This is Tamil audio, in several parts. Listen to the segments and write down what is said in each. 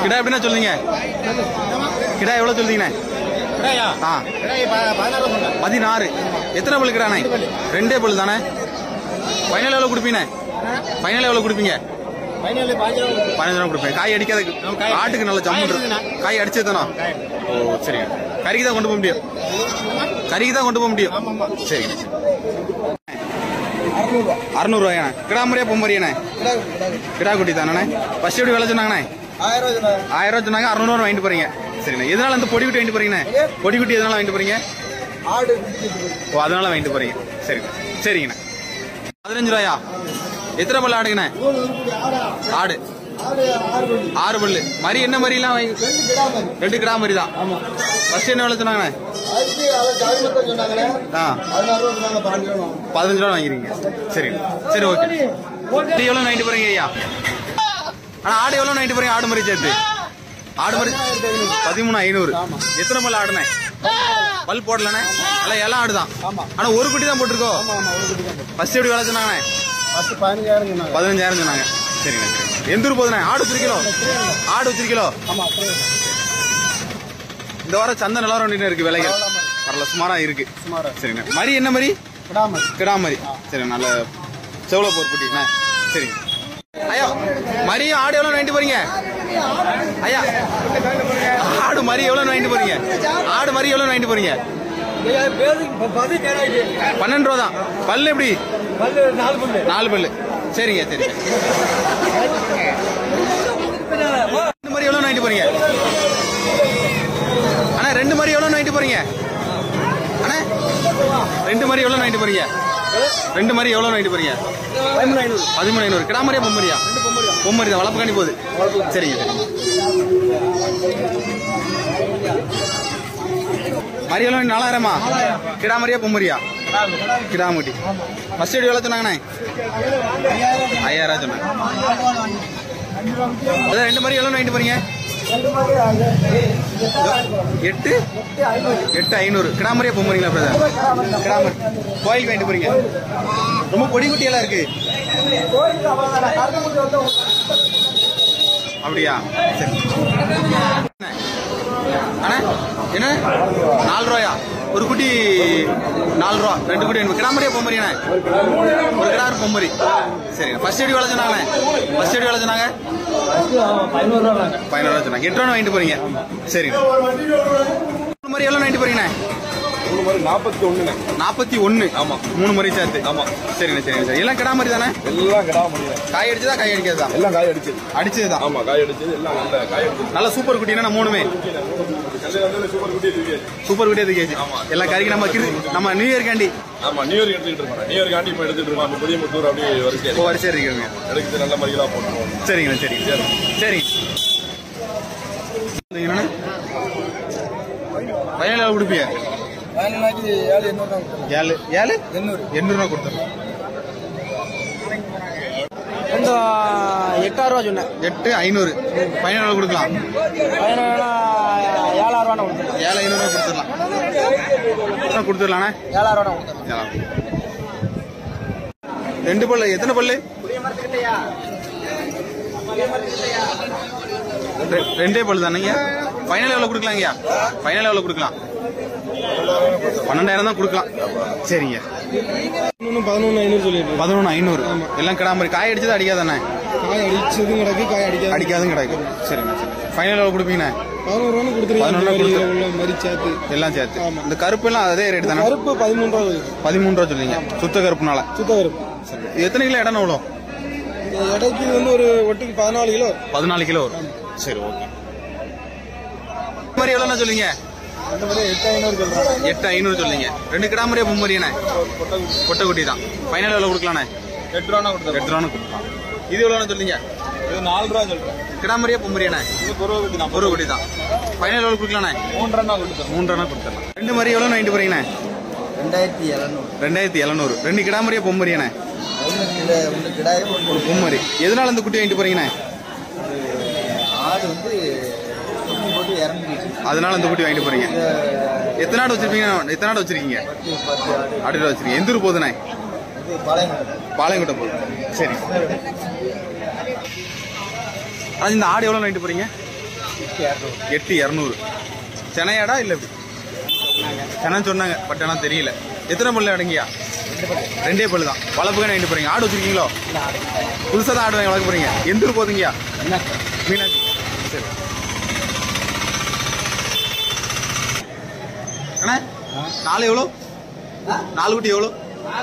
கிடா எப்படின்னா சொல்லுங்க கிடா எவ்வளவு சொல்றீங்கண்ணே கிடையா ஆ கிடையா பதினாறு சொன்னேன் பதினாறு எத்தனை பல்லு கிடாண்ணே ரெண்டே பல்லு தானே ஃபைனல் எவ்வளவு கொடுப்பீங்க ஃபைனல் எவ்வளவு கொடுப்பீங்க பதினேழு பதினஞ்சு பதினஞ்சு ரூபா கொடுப்பேன் காய் அடிக்காத காய் ஆட்டுக்கு நல்ல ஜம்மு காய் இருக்கும். காய் அடிச்சது தானோ ஓ சரிங்க கறிக்கு தான் கொண்டு போக முடியும் கறிக்கு தான் கொண்டு போக முடியும் சரிங்க அறுநூறுவாயா கிடா முறையா பொம்மரியாண்ணே கிடா குட்டி தானே ஃபர்ஸ்ட் எப்படி விலை சொன்னாங்கண்ணே ஆயிரம் ரூபாய் சொன்னேன் ஆயிரம் ரூபா சொன்னாங்க அறுநூறுவா வாங்கிட்டு போறீங்க சரிண்ணே எதனால அந்த பொடி குட்டி வாங்கிட்டு போறீங்கண்ணே பொடி குட்டி எதனால வாங்கிட்டு போறீங்க ஆடு ஓ அதனால வாங்கிட்டு போறீங்க சரிங்க சரிங்கண்ணே பதினஞ்சு ரூபாயா எத்தனை பல்லு ஆடுங்கண்ணே ஆடு ஆடு ஆறு ஆறு பல்லு மரி என்ன மரியெல்லாம் வாங்கி ரெண்டு கிடா மாதிரி ரெண்டு கிடா மரி தான் ஆமா ஃபர்ஸ்ட் என்ன விலை சொன்னாங்கண்ணே அதுக்கு அதை ஜாதி மட்டும் சொன்னாங்களே ஆ பதினாறு ரூபா சொன்னாங்க பாஞ்சு ரூபா பதினஞ்சு ரூபா வாங்கிருக்கீங்க சரிங்க சரி ஓகே ஆடு எவ்வளோ வாங்கிட்டு போறீங்க ஐயா ஆனா ஆடு எவ்வளோ வாங்கிட்டு போறீங்க ஆடு மரி சேர்த்து ஆடு மரி பதிமூணு ஐநூறு எத்தனை பல் ஆடுனே பல் போடலண்ணே அல்ல எல்லாம் ஆடுதான் ஆமா ஆனா ஒரு குட்டி தான் போட்டிருக்கோம் ஆமா ஆமா ஒரு குட்டி தான் ஃபர்ஸ்ட் எப்படி விலை சொன்னாங்கண்ணே ஃபர்ஸ்ட் பதினஞ்சாயிரம் சொன்னாங்க பதினஞ்சாயிரம் சொன்னாங்க சரிண்ணே சரிங்க எந்த ஊர் போகுதுண்ணே ஆடு வச்சிருக்கீங்களோ ஆடு வச்சிருக்கீங்களோ ஆமா அப்படியே இந்த வாரம் சந்தை நிலவரம் வேண்டிட்டு இருக்கு விலைகள் பரவாயில்ல சுமாரா இருக்கு சுமாரா சரிண்ணே மரி என்ன மரி கிடா மாதிரி கிடா மாதிரி சரி நல்ல செவல போர் குட்டிண்ணே சரிங்க ஐயா மரியும் ஆடு எவ்வளோ வாங்கிட்டு போறீங்க ஐயா ஆடு மரி எவ்வளோ வாங்கிட்டு போறீங்க ஆடு மரி எவ்வளோ வாங்கிட்டு போறீங்க பன்னெண்டு ரூபா தான் பல்லு எப்படி நாலு பல்லு நாலு பல்லு சரிங்க சரி ரெண்டு மரி எவ்வளோ வாங்கிட்டு போறீங்க அண்ணா ரெண்டு மரி எவ்வளோ வாங்கிட்டு போறீங்க அண்ணா ரெண்டு மரி எவ்வளோ வாங்கிட்டு போறீங்க ரெண்டு மரி எவ்வளோ வாங்கிட்டு போறீங்க பதிமூணு ஐநூறு பதிமூணு ஐநூறு கிடா மரியா பொம்மரியா பொம்மரி தான் வளர்ப்பு காணி போகுது சரிங்க சரிங்க மரி எவ்வளோ நாலாயிரமா கிடா மரியா பொம்மரியா கிடாமுட்டி ஃபர்ஸ்ட் எடி எவ்வளோ சொன்னாங்கண்ணே ஐயாயிரம் சொன்னாங்க அதான் ரெண்டு மாதிரி எவ்வளோ வாங்கிட்டு போறீங்க எட்டு எட்டு ஐநூறு கிடாமரியா பொம்மரிங்களா பிரதர் கிடாமரி கோயிலுக்கு வாங்கிட்டு போறீங்க ரொம்ப பொடி குட்டியெல்லாம் இருக்கு அப்படியா சரி அண்ணா என்ன நாலு ரூபாயா ஒரு குட்டி நாலு ரூபா ரெண்டு குட்டி வேணும் கிடாமரியா பொம்மரியாண்ணே ஒரு கிடாரு பொம்மரி சரி ஃபர்ஸ்ட் எடி வேலை சொன்னாங்கண்ணே ஃபர்ஸ்ட் எடி வேலை சொன்னாங்க பதினோரு ரூபா பதினோரு ரூபா சொன்னாங்க எட்டு ரூபா வாங்கிட்டு போறீங்க சரிங்க மூணு மாதிரி எவ்வளோ வாங்கிட்டு போறீங்கண்ணே மூணு மாதிரி நாற்பத்தி ஒண்ணுண்ணே நாற்பத்தி ஒன்று ஆமா. மூணு மாதிரி சேர்த்து ஆமா. சரிண்ணே சரிங்க சார் எல்லாம் கிடா மாதிரி தானே எல்லாம் கிடா முடியல காய் அடிச்சதா காய் அடிக்காதா எல்லாம் காய் அடிச்சது அடிச்சது தான் ஆமா காய் அடிச்சது எல்லாம் நல்ல காய் அடிச்சது நல்ல சூப்பர் குட்டினா மூணுமே நல்ல நல்ல சூப்பர் குட்டி இருக்கு சூப்பர் குட்டி எதுக்கு எல்லாம் கறிக்கு நம்ம கிரு- நம்ம நியூ இயர் காண்டி ஆமா நியூ இயர் எடுத்துக்கிட்டு இருக்கோம் நியூ இயர் காண்டி இப்ப எடுத்துட்டு இருக்கோம் அப்ப புதிய முத்தூர் அப்படியே வரிசை இப்போ வரிசை இருக்குங்க எடுத்து நல்ல மரிகளா போட்டுருவோம் சரிங்கண்ணா சரிங்க சரி என்னண்ணே பதினேழு எவ்வளோ கொடுப்பீங்க பதினொன்றாக்கி ஏழு எண்ணூறு ஏழு ஏழு எண்ணூறு எண்ணூறுரூவா கொடுத்துருங்க ரெண்டு எட்டாயிரம் ரூபா சொன்னேன் எட்டு ஐநூறு பதினேழு கொடுக்கலாம் பதினேழு ஏழாயிரம் ரூபா கொடுத்தேன் ஏழு ஐநூறுரூவா கொடுத்துடலாம் கொடுத்துடலாண்ணே ஏழாயிரம் ரூபா கொடுத்தேன் ஏழாம். ரெண்டு பல்லு எத்தனை பல்லு ரெ- ரெண்டே பல்லு தானேங்க ஃபைனல் எவ்வளோ கொடுக்கலாங்கய்யா ஃபைனல் எவ்வளோ கொடுக்கலாம் பன்னெண்டாயிரம் தான் கொடுக்கலாம் சரிங்க இன்னும் பதினொன்று ஐநூறு சொல்லிட்டு பதினொன்று ஐநூறு எல்லாம் கிடாமரி காய் அடிச்சது அடிக்காதானே காய் அடிச்சதும் கிடக்கு காய் அடிக்காது அடிக்காதும் கிடைக்கு சரிங்க சரி ஃபைனல் எவ்வளோ கொடுப்பீங்கண்ணே பதினோரு ரூபா பதினொரு ரூபா கொடுத்துருக்கீங்க கொடுத்து- உள்ள மாதிரி சேர்த்து எல்லாம் சேர்த்து ஆமா. இந்த கருப்பு எல்லாம் அதே ரேட் தானே கருப்பு பதிமூணு ரூபா வருது. பதிமூணு ரூபா சொல்லுவீங்க சுத்த கருப்புனால சுத்த கருப்பு இது எத்தனை கிலோ இடம் எவ்வளோ இந்த எடைக்கு வந்து ஒரு ஒட்டுக்கு பதினாலு கிலோ பதினாலு கிலோ வரும் சரி ஓகே மாதிரி எவ்வளோண்ணா சொல்லுங்க அந்த மாதிரி எட்டு ஐநூறு சொல்றாங்க எட்டு ஐநூறு சொல்லுங்க ரெண்டு கிடா மாதிரியே பொம்மரியண்ணே கொட்டைக்குட்டி தான் ஃபைனல் எவ்வளோ கொடுக்கலாண்ணே எட்டு ரூபா கொடுத்தேன் எட்டு ரூபான்னு கொடுக்கலாம் இது எவ்வளோண்ணா சொல்லுங்க இது நாலு ரூபா சொல்றேன் கிடா மாதிரியே பொம்மரியண்ணே இது குறவை குட்டி தான் ஒரு குட்டி தான் ஃபைனல் எவ்வளோ கொடுக்கலாண்ணே மூன்று ரூபா கொடுத்தேன் மூன்று ரூபா கொடுத்துடலாம் ரெண்டு மாதிரி எவ்வளோ வாங்கிட்டு போறீங்கண்ணே ரெண்டாயிரத்தி இரநூறு ரெண்டாயிரத்தி எழுநூறு ரெண்டு கிடா மாதிரியே பொம்மரியண்ணே ஒன்று கிடா ஒன்று கிடாயும் ஒன்று ஒரு பொம்மரி எதனால இந்த குட்டி வாங்கிட்டு போறீங்கண்ணே ஆடு வந்து தொட்டி போட்டு இறங்கிடுச்சு அதனால இந்த குட்டி வாங்கிட்டு போறீங்க எத்தனை ஆடு வச்சிருப்பீங்க எத்தனை ஆடு வச்சிருக்கீங்க பத்து பத்து ஆடு ஆடு வச்சிருக்கீங்க எந்த ஊர் போகுதுண்ணே இது பாளையம் பாளையங்கோட்டை போகுது சரி அது இந்த ஆடு எவ்வளோ வாங்கிட்டு போறீங்க எட்டு இரநூறு சென்னையாடா இல்ல எப்படி சென்னை சொன்னாங்க பட் ஆனா தெரியல எத்தனை பல்லு அடங்கியா ரெண்டே பல்லு தான் வளர்ப்புக்கு வாங்கிட்டு போறீங்க ஆடு வச்சிருக்கீங்களோ புதுசா தான் ஆடு வாங்கி வளர்க்க போறீங்க எந்த ஊர் போதுங்கயா மீனாட்சி சரி அண்ணா நாலு எவ்வளோ நாலு குட்டி எவ்வளோ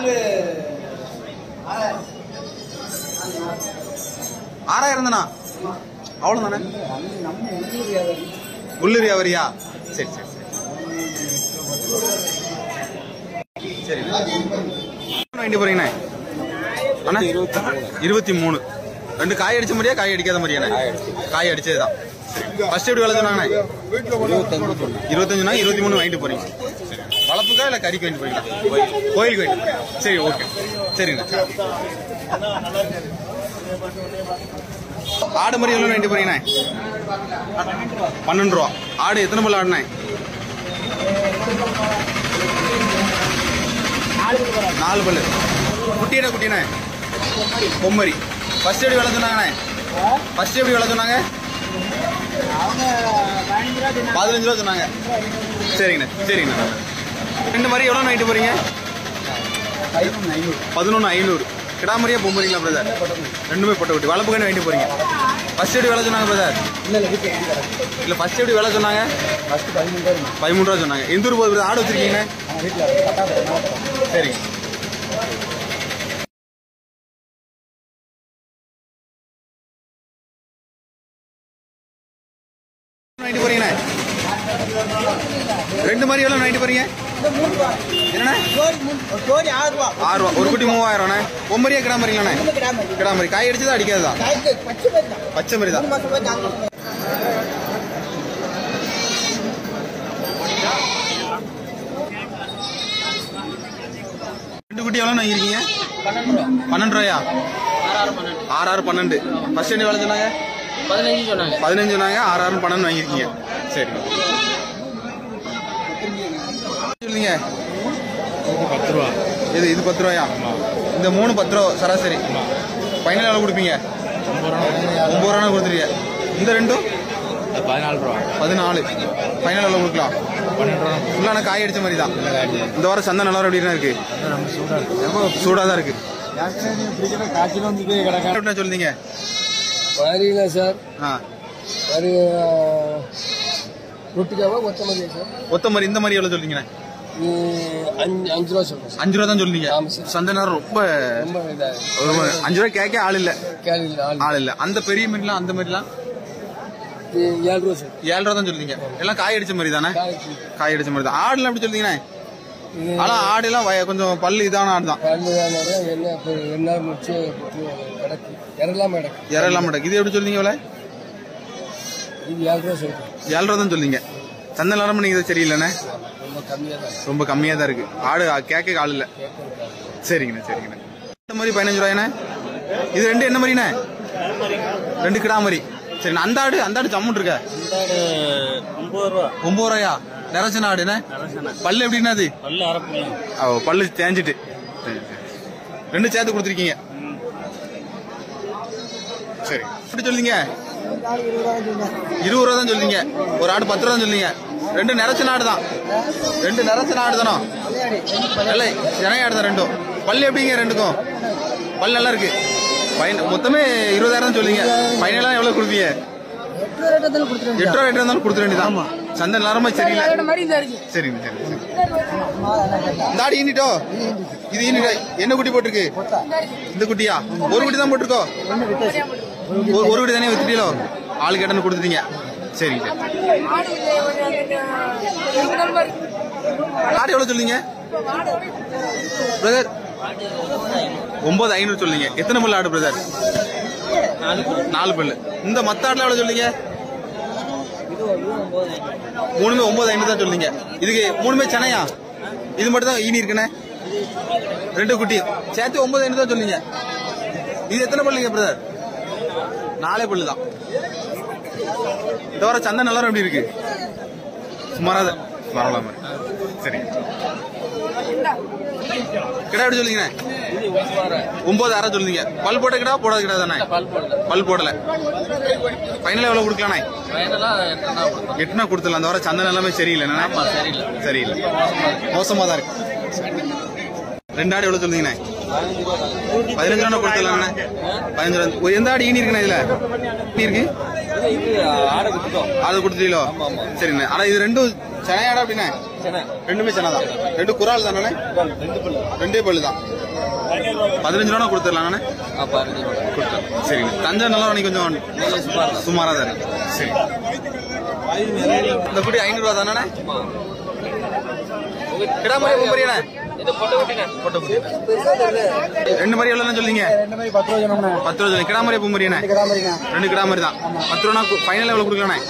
ஆறாயிரம் தானா அவ்வளோ தானே உள்ளூர் வியாபாரியா சரி சரி சரி சரி வாங்கிட்டு போறீங்கண்ணே அண்ணா இருபத்தி மூணு ரெண்டு காய் அடிச்ச மாதிரியா காய் அடிக்காத மாதிரியாண்ணே காய் அடிச்சது தான் ஃபர்ஸ்ட் எப்படி விலை சொன்னாங்கண்ணே இருபத்தஞ்சுனா இருபத்தி மூணு வாங்கிட்டு போறீங்க சரி. வளர்ப்புக்கா இல்ல கறிக்கு வாங்கிட்டு போறீங்களா கோயிலுக்கு வாங்கிட்டு போறீங்க சரி ஓகே சரிங்க ஆடு மாதிரி எவ்வளோ வாங்கிட்டு போறீங்கண்ணே பன்னெண்டு ரூபா ஆடு எத்தனை பல்லு ஆடுனே நாலு பல்லு குட்டியிட குட்டினே பொம்மரி ஃபர்ஸ்ட் எப்படி விலை சொன்னாங்கண்ணே ஃபர்ஸ்ட் எப்படி விலை சொன்னாங்க பதினஞ்சு ரூபா சொன்னாங்க சரிங்கண்ணே சரிங்கண்ணா ரெண்டு மாதிரி எவ்வளோ வாங்கிட்டு போறீங்க பதினொன்று ஐநூறு கிடா மாதிரியா பொம்மரிங்களா பிரதர் ரெண்டுமே பொட்டை குட்டி வளர்ப்பு கண்ணு வாங்கிட்டு போறீங்க ஃபர்ஸ்ட் எப்படி விலை சொன்னாங்க பிரதர் இல்ல ஃபர்ஸ்ட் எப்படி விலை சொன்னாங்க பதிமூணு ரூபா சொன்னாங்க எந்த ஊர் போகுது ஆடு வச்சிருக்கீங்க சரிங்க வாங்கிட்டு போறீங்கண்ணே ரெண்டு மாதிரி எவ்வளோ வாங்கிட்டு போறீங்க என்னண்ணே ஜோடி ஆறு ரூபா ஆறு ரூபா ஒரு குட்டி மூவாயிரம்ண்ணே பொம்மரியா கிடா மாதிரிங்களாண்ணே கிடா மாதிரி காய் அடிச்சதா அடிக்காததா பச்சை பேர் தான் பச்சை மாதிரி தான் மூணு மாசம் போய் நாலு மாசம் போய். ரெண்டு குட்டி எவ்வளோ வாங்கிருக்கீங்க பன்னெண்டு ரூபாயா ஆறு ஆறு பன்னெண்டு ஃபர்ஸ்ட் என்ன வேலை சொன்னாங்க பதினஞ்சு சொன்னாங்க பதினஞ்சு சொன்னாங்க ஆறு ஆறு பன்னெண்டு வாங்கியிருக்கீங்க சரி சொல்லுங்க பத்து ரூபா இது இது பத்து ரூபாயா இந்த மூணு பத்து ரூபா சராசரி ஃபைனல் எவ்வளோ கொடுப்பீங்க ஒம்பது ரூபா கொடுத்துருவீங்க இந்த ரெண்டும் பதினாலு ரூபா பதினாலு ஃபைனல் எவ்வளோ கொடுக்கலாம் பன்னெண்டு ரூபா ஃபுல்லான காய் அடிச்ச மாதிரி தான் இந்த வாரம் சந்தை நிலவரம் எப்படி இருக்கு ரொம்ப சூடாக சூடாக தான் இருக்கு காய்ச்சல் வந்து கிடக்கா என்ன சொல்லுங்க வரியில சார் ஆ வரி ரொட்டிக்காவா கொத்தமல்லியா சார் ஒத்த மாதிரி இந்த மாதிரி எவ்வளோ சொல்றீங்கண்ணே நீ அஞ்சு அஞ்சு ரூபா சொல்றேன் சார் அஞ்சு ரூபா தான் சொல்றீங்க ஆமா சார். சந்தை நேரம் ரொம்ப ரொம்ப இதாக ஒரு அஞ்சு ரூபாய் கேட்க ஆள் இல்ல கேள்வி ஆள் ஆள் இல்ல அந்த பெரிய மீன்லாம் அந்த மாதிரிலாம் இது ஏழு ரூபா சார் ஏழு ரூபா தான் சொல்றீங்க எல்லாம் காய் அடிச்ச மாதிரி தானே காய்ச்சி காய் அடிச்ச மாதிரி தான் ஆடுலாம் எப்படி சொல்றீங்கண்ணே இது ஆனா ஆடு எல்லாம் வய- கொஞ்சம் பல்லு இதான ஆடு தான் கல்லு வேணாலும் என்ன இப்போ என்ன முடிச்சு கிடக்கு இறலாம கிடக்கு இற இல்லாம கிடக்கு. இது எப்படி சொல்றீங்க இவ்வளவு இது ஏழு ரூபா சொல்றேன் ஏழு ரூபா தான் சொல்றீங்க சந்தை நிலம நீங்க இது சரியில்லைண்ணே ரொம்ப கம்மியாக தான் ரொம்ப கம்மியா தான் இருக்கு ஆடு கேட்க ஆள் இல்ல கேட்கறதுக்காக சரிங்கண்ணே சரிங்கண்ணே இந்த மாதிரி பதினஞ்சு ரூபாய்ண்ணே இது ரெண்டு என்ன மாதிரிண்ணே ரெண்டு கிடா மாதிரி சரி அந்த ஆடு அந்த ஆடு ஜம்முன் இருக்க ஒன்பது ரூபா ஒன்பது ரூபாயா நிறச்சன ஆடுண்ணே பல்லு எப்படின்னா அது பல்லு அரைப்பீங்க ஓ, பல்லு தேஞ்சிட்டு சரி, சரி. ரெண்டு சேர்த்து கொடுத்துருக்கீங்க சரி எப்படி சொல்றீங்க இருபது ரூபா தான் சொல்றீங்க ஒரு ஆடு பத்து ரூபா தான் சொல்றீங்க ரெண்டு நிறச்ச நாடு தான் ரெண்டு நிறச்ச நாடு தானோ இல்லை ஜனங்க ஆடு தான் ரெண்டும் பல்லு எப்படிங்க ரெண்டுக்கும் பல்லு நல்லா இருக்கு ஃபைன் மொத்தமே இருபதாயிரம் தான் சொல்றீங்க ஃபைனலாக எவ்வளோ கொடுப்பீங்க எட்டு ரூபா எட்டு இருந்தாலும் கொடுத்துட வேண்டியதான் சந்தை நேரமா சரியில்லை சரிங்க சரி சரி. இந்த ஆடு ஈனிட்டோ இது ஈனிட்டோ என்ன குட்டி போட்டிருக்கு இந்த குட்டியா ஒரு குட்டி தான் போட்டிருக்கோ ஒரு ஒரு குட்டி தானே வித்துட்டீங்களோ ஆளு கேட்டன்னு கொடுத்துட்டீங்க சரிங்க சரி ஆடு எவ்வளவு சொல்றீங்க பிரதர் ஒன்பது ஐநூறு சொல்றீங்க எத்தனை பல்லு ஆடு பிரதர் நாலு பல்லு இந்த மத்த ஆடுல எவ்வளவு சொல்றீங்க மூணுமே ஒன்பது ஐநூறு தான் சொல்றீங்க இதுக்கு மூணுமே சென்னையா இது மட்டும் தான் ஈனி இருக்குண்ணே ரெண்டு குட்டி சேர்த்து ஒன்பது ஐநூறு தான் சொல்றீங்க இது எத்தனை பல்லுங்க பிரதர் நாலே பல்லு தான் இந்த வாரம் சந்தை நிலவரம் எப்படி இருக்கு சுமாரா தான் பரவாயில்லாம சரி கிடா எப்படி சொல்லுங்கண்ணே ஒன்பது அரை சொல்லுங்க பல் போட்ட கிடா போடாத கிடா தானே பல் போடல ஃபைனல் எவ்வளவு கொடுக்கலாண்ணே எட்டுனா கொடுத்துடலாம் அந்த வர சந்தை எல்லாமே சரியில்லை சரியில்லை மோசமா தான் இருக்கு ரெண்டு ஆடு எவ்வளவு சொல்லுங்கண்ணே பதினஞ்சு ரூபா கொடுத்துடலாம்ண்ணே பதினஞ்சு ரூபா ஒரு எந்த ஆடு ஈனி இருக்குண்ணே இதுல ஈனி இருக்கு ஆடு கொடுத்துட்டீங்களோ சரிண்ணே ஆனா இது ரெண்டும் சென்னை ஆடா அப்படிண்ணே ரெண்டுமே சென்னை தான் ரெண்டு குரால் தானே ரெண்டே பல்லு தான் பதினஞ்சு ரூபா கொடுத்துடலாங்கண்ணே சரிங்க தஞ்சை நல்லா நீ கொஞ்சம் சுமாரா தான் இருக்கு சரி இந்த குடி ஐநூறு ரூபா தானே கிடா மாதிரி பொம்பரியாண்ணே ரெண்டு மாதிரி எவ்வளோ சொல்லுங்க பத்து ரூபா சொல்லுங்க கிடா மாதிரி பொம்பரியாண்ணே ரெண்டு கிடா மாதிரி தான் பத்து ரூபா ஃபைனல் எவ்வளோ கொடுக்கலாண்ணே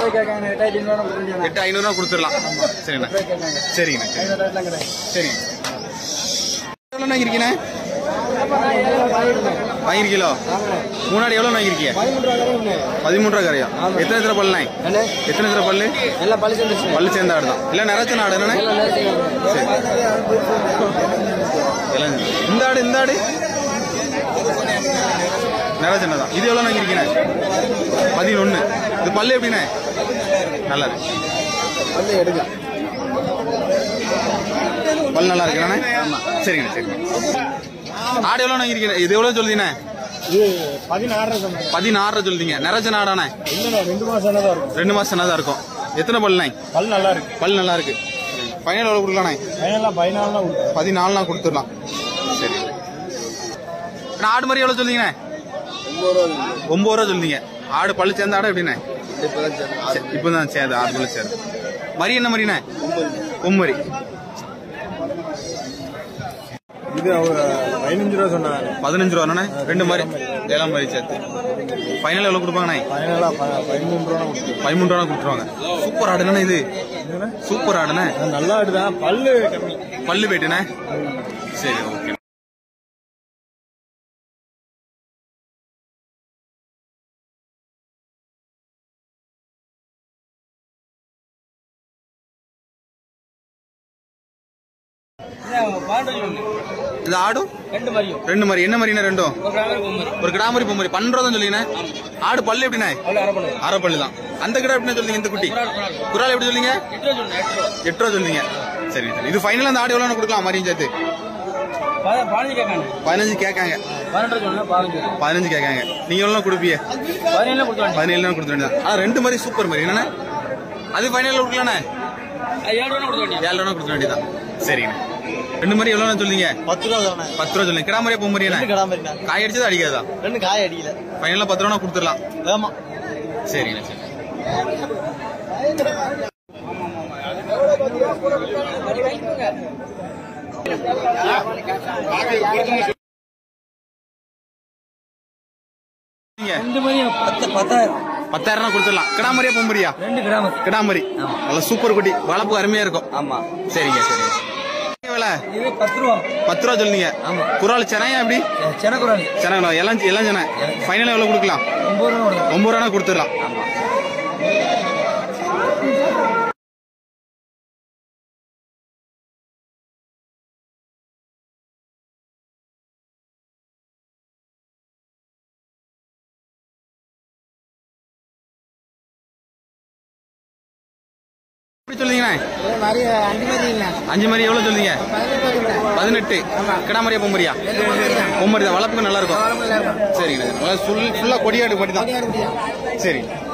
எட்டு ஐநூறுரூவா கொடுத்துடலாம் சரிண்ணே சரிங்கண்ணே சரிங்க எவ்வளோ வாங்கியிருக்கீண்ணே வாங்கியிருக்கீங்களோ மூணாடி எவ்வளோ வாங்கியிருக்கீங்க பதிமூணு ரூபா கரையா எத்தனை எத்தனை பல்லுண்ணே எத்தனை எத்தனை பல்லு எல்லாம் பழி சேர்ந்துச்சு பல்லு சேர்ந்த ஆடு தான் இல்லை நிறைச்சன ஆடு என்னண்ணே சரி எல்லாம் இந்த ஆடு இந்த ஆடு நிறைச்சன தான் இது எவ்வளோ வாங்கியிருக்கீண்ணே பதினொன்று இது பல்லு எப்படிண்ணே நல்லா இருக்கு வந்து எடுங்க பல் நல்லா இருக்குண்ணே சரிங்கண்ணே சரிங்க ஆடு எவ்வளோ வாங்கியிருக்கீங்க இது எவ்வளோ சொல்லுதீண்ணே இது பதினாறு பதினாறு சொல்லுதீங்க நிறைச்சன ஆடாண்ணே ரெண்டு மாசம் தான் இருக்கும் ரெண்டு மாசம் தான் இருக்கும் எத்தனை பல்லுண்ணே பல் நல்லா இருக்கு பல் நல்லா இருக்கு ஃபைனல் எவ்வளோ கொடுக்கலாண்ணே பையனெல்லாம் பதினாலாம் கொடுக்கும் பதினாலுனா கொடுத்துடலாம் சரி அண்ணா, ஆடு மாதிரி எவ்வளோ சொல்லுங்கண்ணே ஒன்பது ரூபா சொல்லுங்க ஆடு பல்லு சேர்ந்த ஆடு எப்படிண்ணே சரி, இப்பதான் சேர்ந்து ஆடு பல்லு சேர்ந்து மரி என்ன மரிண்ணே ஒம்மரி இது அவர் பதினஞ்சு ரூபா சொன்னாங்க பதினஞ்சு ரூபாண்ணே ரெண்டு மாதிரி ஏழாம் மாதிரி சேர்த்து ஃபைனல் எவ்வளோ கொடுப்பாங்கண்ணே பதினேழா பதிமூணு ரூபா கொடுக்கும் பதிமூன்று ரூபா கொடுத்துருவாங்க சூப்பர் ஆடுண்ணே இது சூப்பர் ஆடுண்ணே நல்லா ஆடுதான் பல்லு கம்மி பல்லு போயிட்டுண்ணே சரி ஓகே இது ஆடும் ரெண்டு மரியும் ரெண்டு மாதிரி என்ன மாதிரிண்ணே ரெண்டும் ஒரு கிராமர் பொம்மரி ஒரு கிடா மாதிரி பொம்மரி பன்னெண்டு ரூபா தான் சொல்லிங்கண்ணே ஆடு பல்லு எப்படிண்ணே அவ்வளோ அரை பண்ணுது அரை பல்லு தான் அந்த கிடா எப்படின்னு சொல்லுங்க இந்த குட்டி குரால் எப்படி சொல்லுங்க எட்டு ரூபா சொல்லணும் எட்டு ரூபா எட்டு ரூபா சொல்லுங்க சரி சரி இது ஃபைனல் அந்த ஆடு எவ்வளோ கொடுக்கலாம் மாதிரியும் சேர்த்து பத- பதினஞ்சு கேட்காங்க பதினஞ்சு கேட்காங்க பன்னெண்டு ரூபா சொல்லணும் பதினஞ்சு பதினஞ்சு கேட்காங்க நீங்க எவ்வளோ கொடுப்பீங்க பதினேழு கொடுத்து வாங்க பதினேழு கொடுத்து வேண்டியதான் ஆனா ரெண்டு மாதிரி சூப்பர் மாதிரி என்னண்ணே அது ஃபைனல் கொடுக்கலாண்ணே ஏழு ரூபா கொடுத்து வாங்க ஏழு ரூபா கொடுக்க வேண்டியதான் சரிங்கண்ணே ரெண்டு மாதிரி எவ்வளோ சொல்லுங்க பத்து ரூபா தானே பத்து ரூபா சொல்லுங்க கிடா மாதிரியே போக மாதிரியாண்ணே கிடாமரிண்ணா காய் அடிச்சது அடிக்காதா ரெண்டு காய் அடிக்கல ஃபைனலாக பத்து ரூபா கொடுத்துடலாம் ஆமா சரிண்ணே சரி நீங்க ரெண்டு மரியும் பத்து பத்தாயிரம் பத்தாயிரம் கொடுத்துடலாம் கிடாமரியா பொம்பரியா ரெண்டு கிராமர் கிடாமரி நல்ல சூப்பர் குட்டி வளர்ப்பு அருமையா இருக்கும் ஆமா சரிங்க சரிங்க விலை இது பத்து ரூபா பத்து ரூபா சொல்லுங்க ஆமா. குரால் சென்னையா எப்படி செனக்குறாங்க சென்னை எல்லாம் எல்லாம் சென்னை ஃபைனல் எவ்வளவு கொடுக்கலாம் ஒன்பது ரூபா கொடுங்க ஒன்பது ரூபா கொடுத்துடலாம் எப்படி சொல்லுங்கண்ணே நிறைய அஞ்சு மரி இல்லை அஞ்சு மாதிரி எவ்வளவு சொல்லுங்க பதினெட்டு கிடாமரியா பொம்மரியா பொம்மரி தான் வளர்ப்புக்கு நல்லா இருக்கும் சரிங்க ஃபுல்லா கொடியாடு பட்டி தான் சரி